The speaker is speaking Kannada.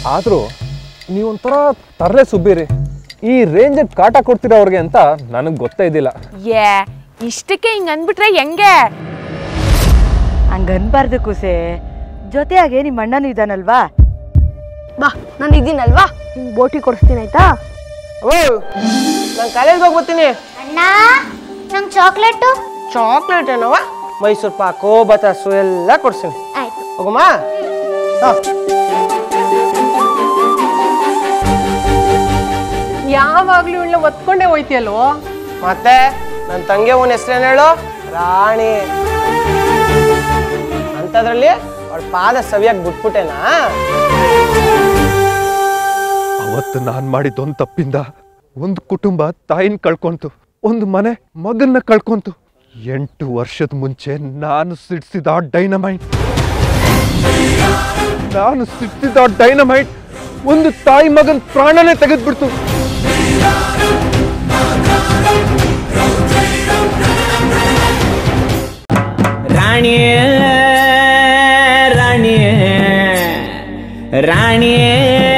ಆದರೂ ನೀವೊಂಥರ ತರಲೆ ಸುಬ್ಬಿರಿ ಈ ರೇಂಜಿಗೆ ಕಾಟ ಕೊಡ್ತೀರ ಅವ್ರಿಗೆ ಅಂತ ನನಗೆ ಗೊತ್ತೇ ಇದ್ದಿಲ್ಲ ಏ ಇಷ್ಟಕ್ಕೆ ಹಿಂಗ್ ಅಂದ್ಬಿಟ್ರೆ ಹೆಂಗೆ ಹಂಗ ಅನ್ಬಾರ್ದು ಕುಸೆ ಜೊತೆಯಾಗೆ ನಿಮ್ಮ ಅಣ್ಣನೂ ಇದ್ದಾನಲ್ವಾ ಬಾ ನಾನು ಇದ್ದೀನಲ್ವಾ ನಿಂಗೆ ಬೋಟಿ ಕೊಡಿಸ್ತೀನಿ ಆಯ್ತಾ ನಾನು ಕಾಲೇಜ್ಗೆ ಹೋಗ್ಬರ್ತೀನಿ ಅಣ್ಣ ನಂಗೆ ಚಾಕ್ಲೇಟು ಚಾಕ್ಲೇಟ್ ಏನವ ಮೈಸೂರು ಪಾಕು ಬತಾಸು ಎಲ್ಲ ಕೊಡ್ತೀನಿ ಆಯ್ತು ಹೋಗಮ್ಮ ಹಾ ಯಾವಾಗ್ಲೂ ಇವಳನ್ನ ಒತ್ಕೊಂಡೇ ಹೋಯ್ತಿಯಲ್ವೋ ಮತ್ತೆ ನನ್ನ ತಂಗಿ ಅವನ ಹೆಸ್ರೇನು ಹೇಳು ರಾಣಿ ಅಂಥದ್ರಲ್ಲಿ ಅವಳ ಪಾದ ಸವಿಯಾಗಿ ಬಿಟ್ಬಿಟ್ಟೆನಾ ಅವತ್ತು ನಾನು ಮಾಡಿದ್ದೊಂದು ತಪ್ಪಿಂದ ಒಂದು ಕುಟುಂಬ ತಾಯಿನ ಕಳ್ಕೊಂತು ಒಂದು ಮನೆ ಮಗನ್ನ ಕಳ್ಕೊಂತು ಎಂಟು ವರ್ಷದ ಮುಂಚೆ ನಾನು ಸಿಡ್ಸಿದ ಡೈನಮೈಟ್ ನಾನು ಸಿಡ್ಸಿದ ಡೈನಮೈಟ್ ಒಂದು ತಾಯಿ ಮಗನ ಪ್ರಾಣನೇ ತೆಗೆದ್ಬಿಡ್ತು ರಾಣಿಯೇ ರಾಣಿಯೇ ರಾಣಿಯೇ